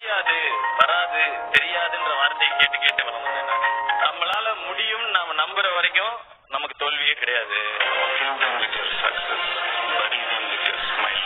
முடியாது வராது தெரியாதுன்ற வார்த்தையை கேட்டு கேட்டு வளர்ந்தது நானு. நம்மளால முடியும் நாம நம்புற வரைக்கும் நமக்கு தோல்வியே கிடையாது Fill them with your success, bury them with your smile.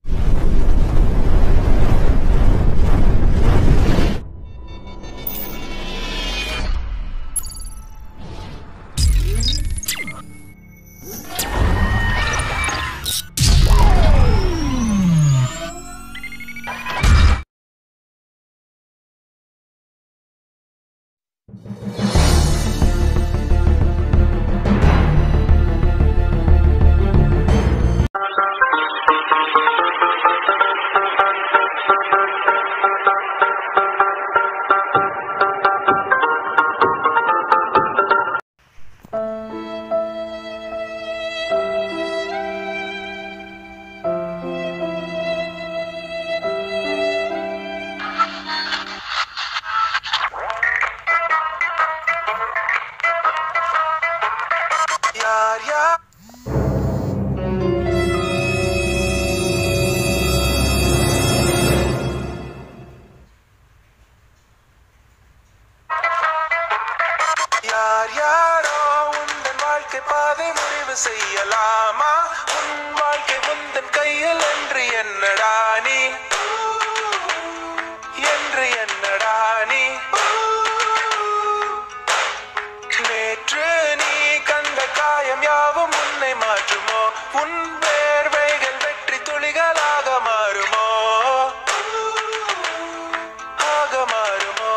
யார் யார் யார் யாரோ உந்தன் வாழ்க்கை பாதை முடிவு செய்யலாமா உன் வாழ்க்கை உந்தன் கையில் என்று என்னடா நீ என்று என்னடா நீ நேற்று நீ கண்ட காயம் யாவும் உன்னை மாற்றுமோ உன் வேர்வைகள் வெற்றி துளிகளாக மாறுமோ ஆக மாறுமோ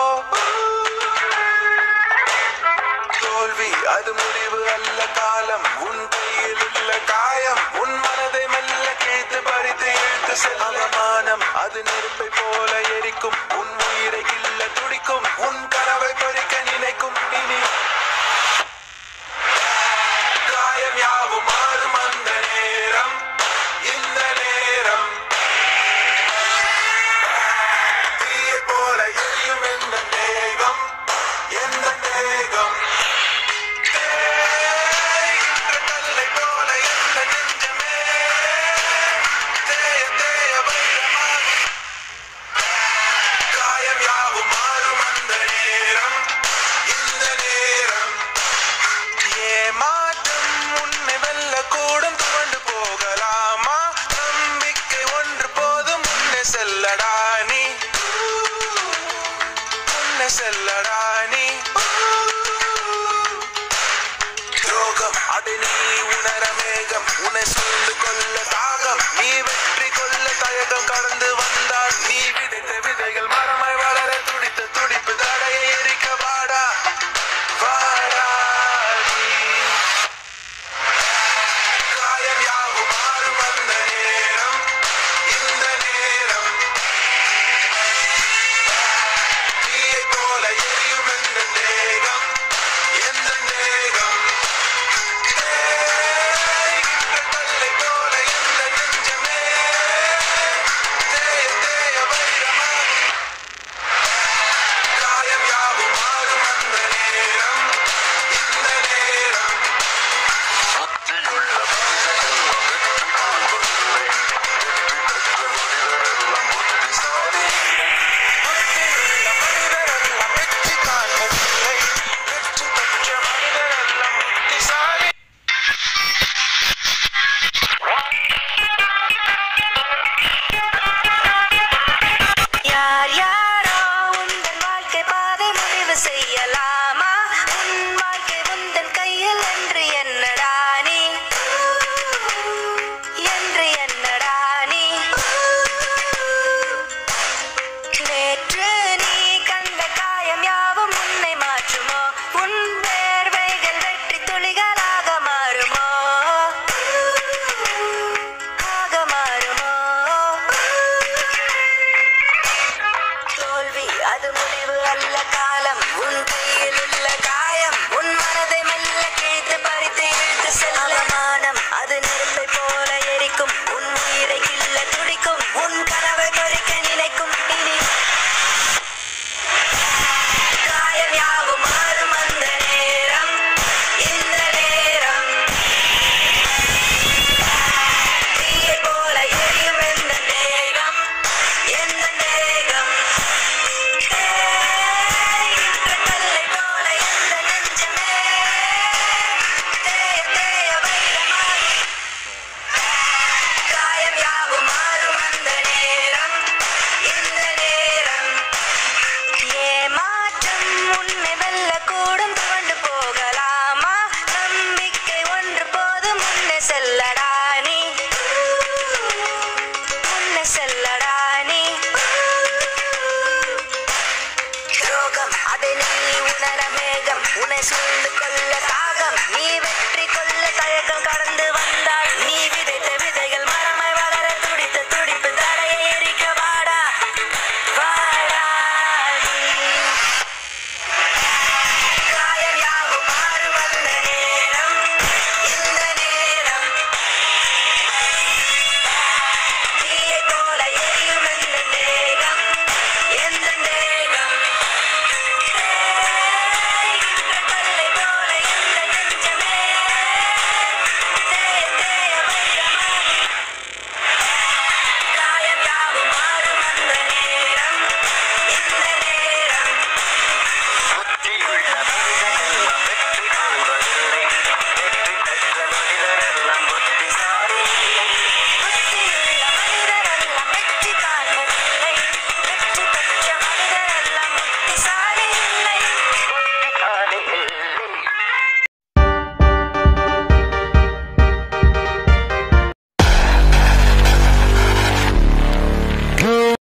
தோல்வி அது முடிவு அல்ல காலம் உன் கையில் உள்ள காயம் உன் மனதை மெல்ல கிழித்து பறித்து இழுத்து செல்ல அவமானம் அது நெருப்பை போல எரிக்கும் உன் உயிரை கில்ல துடிக்கும் உன் கனவை பறிக்க நினைக்கும் இனி காயம் யாவும் மாறும் அந்த நேரம் இந்த நேரம் தீயை போல எரியும் எந்த தேகம் எந்த தேகம் தேய்கின்ற கல்லை போல எந்த நெஞ்சமே தேய தேய வைரமாகி காயம் யாவும் மாறும் அந்த நேரம் இந்த நேரம் ஏமாற்றம் உன்னை வெல்ல கூடும் துவண்டு போகலாமா நம்பிக்கை ஒன்று போதும் முன்னே செல்லடா நீ முன்னே செல்லடா நீ துரோகம் அதை நீ உணர மேகம் உன்னை சூழ்ந்து கொள்ள தாகம் நீ வெற்றி கொள்ள தயக்கம் கடந்து வந்தால் நீ விதைத்த விதைகள் மரமாய் வளர துடித்த துடிப்பு தடையை எரிக்க வாடா வாடா நீ காயம் யாவும் மாறும் அந்த நேரம் இந்த நேரம் தீயை போல எரியும் எந்த தேகம் எந்த தேகம் தேய்கின்ற கல்லை போல எந்த நெஞ்சமே தேய தேய வைர சூழ்ந்து கொள்ள தாகம் நீ வெற்றி